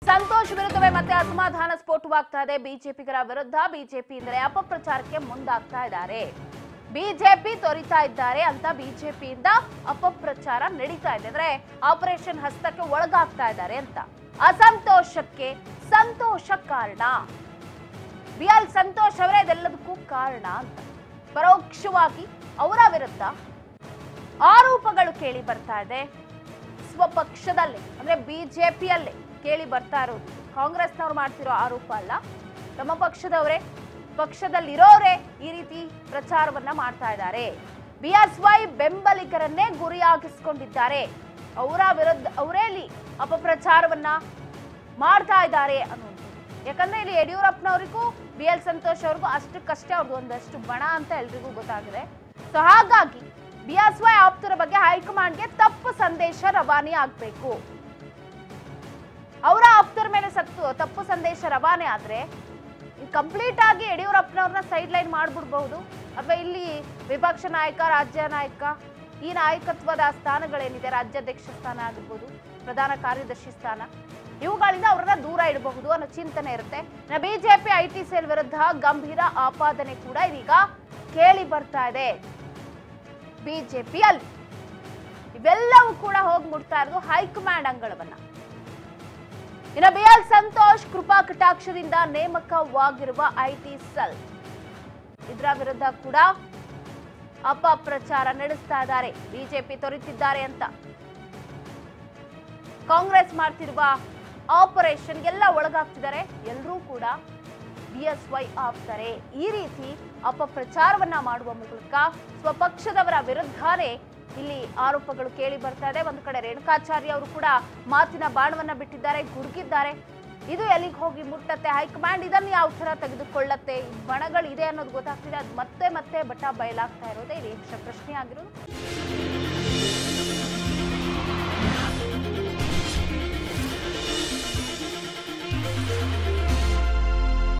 ಸಂತೋಷ್ ವಿರುದ್ಧವೇ ಮತ್ತೆ ಅಸಮಾಧಾನ ಸ್ಫೋಟವಾಗ್ತಾ ಇದೆ ಬಿಜೆಪಿಗರ ವಿರುದ್ಧ ಬಿಜೆಪಿಯಿಂದಲೇ ಅಪಪ್ರಚಾರಕ್ಕೆ ಮುಂದಾಗ್ತಾ ಇದ್ದಾರೆ ಬಿಜೆಪಿ ತೊರಿತಾ ಇದ್ದಾರೆ ಅಂತ ಬಿಜೆಪಿಯಿಂದ ಅಪಪ್ರಚಾರ ನಡೀತಾ ಇದೆ ಅಂದ್ರೆ ಆಪರೇಷನ್ ಹಸ್ತಕ್ಕೆ ಒಳಗಾಗ್ತಾ ಇದ್ದಾರೆ ಅಂತ ಅಸಂತೋಷಕ್ಕೆ ಸಂತೋಷ ಕಾರಣ ಬಿ ಎಲ್ ಸಂತೋಷ್ ಅವರೇ ಇದೆಲ್ಲದಕ್ಕೂ ಕಾರಣ ಅಂತ ಪರೋಕ್ಷವಾಗಿ ಅವರ ವಿರುದ್ಧ ಆರೋಪಗಳು ಕೇಳಿ ಬರ್ತಾ ಇದೆ ಸ್ವಪಕ್ಷದಲ್ಲೇ ಅಂದ್ರೆ ಬಿಜೆಪಿಯಲ್ಲೇ ಕೇಳಿ ಬರ್ತಾ ಇರೋದು ಕಾಂಗ್ರೆಸ್ನವ್ರು ಮಾಡ್ತಿರೋ ಆರೋಪ ಅಲ್ಲ ತಮ್ಮ ಪಕ್ಷದವರೇ ಪಕ್ಷದಲ್ಲಿರೋರೇ ಈ ರೀತಿ ಪ್ರಚಾರವನ್ನ ಮಾಡ್ತಾ ಇದ್ದಾರೆ ಬಿಎಸ್ವೈ ಬೆಂಬಲಿಗರನ್ನೇ ಗುರಿಯಾಗಿಸ್ಕೊಂಡಿದ್ದಾರೆ ಅವರ ವಿರುದ್ಧ ಅವರೇ ಇಲ್ಲಿ ಅಪಪ್ರಚಾರವನ್ನ ಮಾಡ್ತಾ ಇದ್ದಾರೆ ಅನ್ನುವಂಥದ್ದು ಯಾಕಂದ್ರೆ ಇಲ್ಲಿ ಯಡಿಯೂರಪ್ಪನವರಿಗೂ ಬಿ ಎಲ್ ಸಂತೋಷ್ ಅವ್ರಿಗೂ ಅಷ್ಟಕ್ಕಷ್ಟೇ ಅವ್ರದ್ದು ಒಂದಷ್ಟು ಬಣ ಅಂತ ಎಲ್ರಿಗೂ ಗೊತ್ತಾಗಿದೆ ಸೊ ಹಾಗಾಗಿ ಬಿ ಎಸ್ ವೈ ಆಪ್ತರ ಬಗ್ಗೆ ಹೈಕಮಾಂಡ್ಗೆ ತಪ್ಪು ಸಂದೇಶ ರವಾನೆ ಆಗ್ಬೇಕು ಅವರ ಆಪ್ತರ ಮೇಲೆ ಸತ್ತು ತಪ್ಪು ಸಂದೇಶ ರವಾನೆ ಆದ್ರೆ ಕಂಪ್ಲೀಟ್ ಆಗಿ ಯಡಿಯೂರಪ್ಪನವ್ರನ್ನ ಸೈಡ್ ಲೈನ್ ಮಾಡ್ಬಿಡ್ಬಹುದು ಅಥವಾ ಇಲ್ಲಿ ವಿಪಕ್ಷ ನಾಯಕ ರಾಜ್ಯ ನಾಯಕ ಈ ನಾಯಕತ್ವದ ಸ್ಥಾನಗಳೇನಿದೆ ರಾಜ್ಯಾಧ್ಯಕ್ಷ ಸ್ಥಾನ ಆಗಿರ್ಬೋದು ಪ್ರಧಾನ ಕಾರ್ಯದರ್ಶಿ ಸ್ಥಾನ ಇವುಗಳಿಂದ ಅವ್ರನ್ನ ದೂರ ಇಡಬಹುದು ಅನ್ನೋ ಚಿಂತನೆ ಇರುತ್ತೆ ಬಿಜೆಪಿ ಐ ಟಿ ಸೆಲ್ ವಿರುದ್ಧ ಗಂಭೀರ ಆಪಾದನೆ ಕೂಡ ಇದೀಗ ಕೇಳಿ ಬರ್ತಾ ಇದೆ ಬಿಜೆಪಿಯಲ್ಲಿ ಇವೆಲ್ಲವೂ ಕೂಡ ಹೋಗಿ ಮುಟ್ತಾ ಇರೋದು ಹೈಕಮಾಂಡ್ ಅಂಗಳವನ್ನ ಇನ್ನು ಬಿ ಎಲ್ ಸಂತೋಷ್ ಕೃಪಾ ಕಟಾಕ್ಷದಿಂದ ನೇಮಕವಾಗಿರುವ ಐಟಿ ಸೆಲ್ ಇದರ ವಿರುದ್ಧ ಕೂಡ ಅಪಪ್ರಚಾರ ನಡೆಸ್ತಾ ಇದ್ದಾರೆ ಬಿಜೆಪಿ ತೊರೆತಿದ್ದಾರೆ ಅಂತ ಕಾಂಗ್ರೆಸ್ ಮಾಡ್ತಿರುವ ಆಪರೇಷನ್ ಎಲ್ಲ ಒಳಗಾಗ್ತಿದ್ದಾರೆ ಎಲ್ಲರೂ ಕೂಡ ಬಿಎಸ್ವೈ ಆಗ್ತಾರೆ ಈ ರೀತಿ ಅಪಪ್ರಚಾರವನ್ನ ಮಾಡುವ ಮೂಲಕ ಸ್ವಪಕ್ಷದವರ ವಿರುದ್ಧನೇ ಇಲ್ಲಿ ಆರೋಪಗಳು ಕೇಳಿ ಬರ್ತಾ ಇದೆ ಒಂದು ಕಡೆ ರೇಣುಕಾಚಾರ್ಯ ಅವರು ಕೂಡ ಮಾತಿನ ಬಾಣವನ್ನ ಬಿಟ್ಟಿದ್ದಾರೆ ಗುಡುಗಿದ್ದಾರೆ ಇದು ಎಲ್ಲಿಗೆ ಹೋಗಿ ಮುಟ್ಟತ್ತೆ ಹೈಕಮಾಂಡ್ ಇದನ್ನು ಯಾವ ತರ ತೆಗೆದುಕೊಳ್ಳತ್ತೆ ಈ ಬಣಗಳು ಇದೆ ಅನ್ನೋದು ಗೊತ್ತಾಗ್ತಿದೆ ಅದು ಮತ್ತೆ ಮತ್ತೆ ಬಟ್ಟ ಬಯಲಾಗ್ತಾ ಇರೋದೇ ಇಲ್ಲಿ ಯಕ್ಷ ಪ್ರಶ್ನೆ ಆಗಿರೋದು